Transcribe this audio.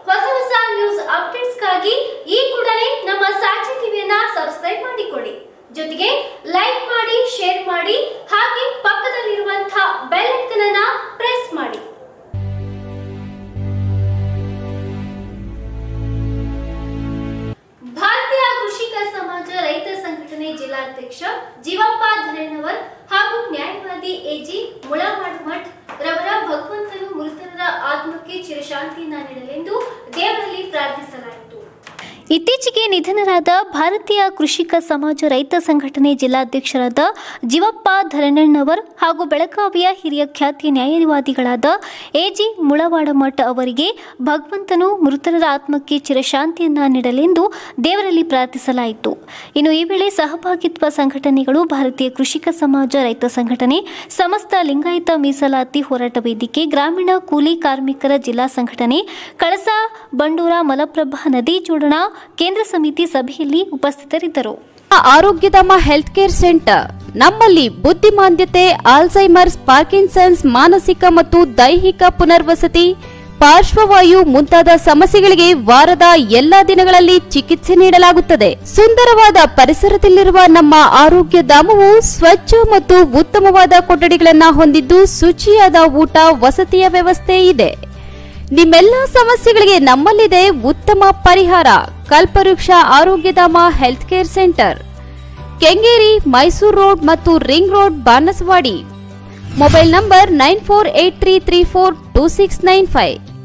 ಹೊಸ ಹೊಸ ನ್ಯೂಸ್ ಅಪ್ಡೇಟ್ಸ್ಗಾಗಿ ಈ ಕೂಡಲೇ ನಮ್ಮ ಸಾಕ್ಷಿ ಟಿವಿಯನ್ನ ಸಬ್ಸ್ಕ್ರೈಬ್ ಮಾಡಿಕೊಳ್ಳಿ ಜೊತೆಗೆ ಲೈಕ್ ಮಾಡಿ ಶೇರ್ ಮಾಡಿ ಹಾಗೆ ಪಕ್ಕದಲ್ಲಿರುವಂತಹ ಬೆಲ್ ಐಕನ್ ಅನ್ನ ಪ್ರೆಸ್ ಮಾಡಿ ಭಾರತೀಯ ಕೃಷಿಕ ಸಮಾಜ ರೈತ ಸಂಘಟನೆ ಜಿಲ್ಲಾಧ್ಯಕ್ಷ ಜೀವಪ್ಪ ಧರೇನವರ್ ಹಾಗೂ ನ್ಯಾಯವಾದಿ ಎಜಿ ಮುಳಮಾಡುಮಠ್ ರವರ ಭಗವಂತನು ಮೃತರರ ಆತ್ಮಕ್ಕೆ ಚಿರಶಾಂತಿಯನ್ನ ನೀಡಲೆಂದು ದೇವರಲ್ಲಿ ಪ್ರಾರ್ಥಿಸಲಾಯಿತು ಇತ್ತೀಚೆಗೆ ನಿಧನರಾದ ಭಾರತೀಯ ಕೃಷಿಕ ಸಮಾಜ ರೈತ ಸಂಘಟನೆ ಜಿಲ್ಲಾಧ್ಯಕ್ಷರಾದ ಜೀವಪ್ಪ ಧರಣಣ್ಣವರ್ ಹಾಗೂ ಬೆಳಗಾವಿಯ ಹಿರಿಯ ಖ್ಯಾತಿಯ ನ್ಯಾಯವಾದಿಗಳಾದ ಎಜಿ ಮುಳವಾಡಮಠ ಅವರಿಗೆ ಭಗವಂತನು ಮೃತರರ ಆತ್ಮಕ್ಕೆ ಚಿರಶಾಂತಿಯನ್ನ ನೀಡಲೆಂದು ದೇವರಲ್ಲಿ ಪ್ರಾರ್ಥಿಸಲಾಯಿತು ಇನ್ನು ಈ ವೇಳೆ ಸಹಭಾಗಿತ್ವ ಸಂಘಟನೆಗಳು ಭಾರತೀಯ ಕೃಷಿಕ ಸಮಾಜ ರೈತ ಸಂಘಟನೆ ಸಮಸ್ತ ಲಿಂಗಾಯತ ಮೀಸಲಾತಿ ಹೋರಾಟ ವೇದಿಕೆ ಗ್ರಾಮೀಣ ಕೂಲಿ ಕಾರ್ಮಿಕರ ಜಿಲ್ಲಾ ಸಂಘಟನೆ ಕಳಸಾ ಬಂಡೂರ ಮಲಪ್ರಭಾ ನದಿ ಜೋಡಣಾ ಕೇಂದ್ರ ಸಮಿತಿ ಸಭೆಯಲ್ಲಿ ಉಪಸ್ಥಿತರಿದ್ದರು ಆರೋಗ್ಯಧಾಮ ಹೆಲ್ತ್ ಕೇರ್ ಸೆಂಟರ್ ನಮ್ಮಲ್ಲಿ ಬುದ್ಧಿಮಾಂದ್ಯತೆ ಆಲ್ಝೈಮರ್ಸ್ ಪಾರ್ಕಿನ್ಸನ್ಸ್ ಮಾನಸಿಕ ಮತ್ತು ದೈಹಿಕ ಪುನರ್ವಸತಿ ಪಾರ್ಶ್ವವಾಯು ಮುಂತಾದ ಸಮಸ್ಯೆಗಳಿಗೆ ವಾರದ ಎಲ್ಲಾ ದಿನಗಳಲ್ಲಿ ಚಿಕಿತ್ಸೆ ನೀಡಲಾಗುತ್ತದೆ ಸುಂದರವಾದ ಪರಿಸರದಲ್ಲಿರುವ ನಮ್ಮ ಆರೋಗ್ಯ ಧಾಮವು ಸ್ವಚ್ಛ ಮತ್ತು ಉತ್ತಮವಾದ ಕೊಠಡಿಗಳನ್ನ ಹೊಂದಿದ್ದು ಶುಚಿಯಾದ ಊಟ ವಸತಿಯ ವ್ಯವಸ್ಥೆ ಇದೆ ನಿಮ್ಮೆಲ್ಲ ಸಮಸ್ಯೆಗಳಿಗೆ ನಮ್ಮಲ್ಲಿದೆ ಉತ್ತಮ ಪರಿಹಾರ Kalpavriksha Arogyadhama health care centre Kengeri Mysuru road ಮತ್ತು ring road Banasawadi mobile number nine four eight three three four two six nine five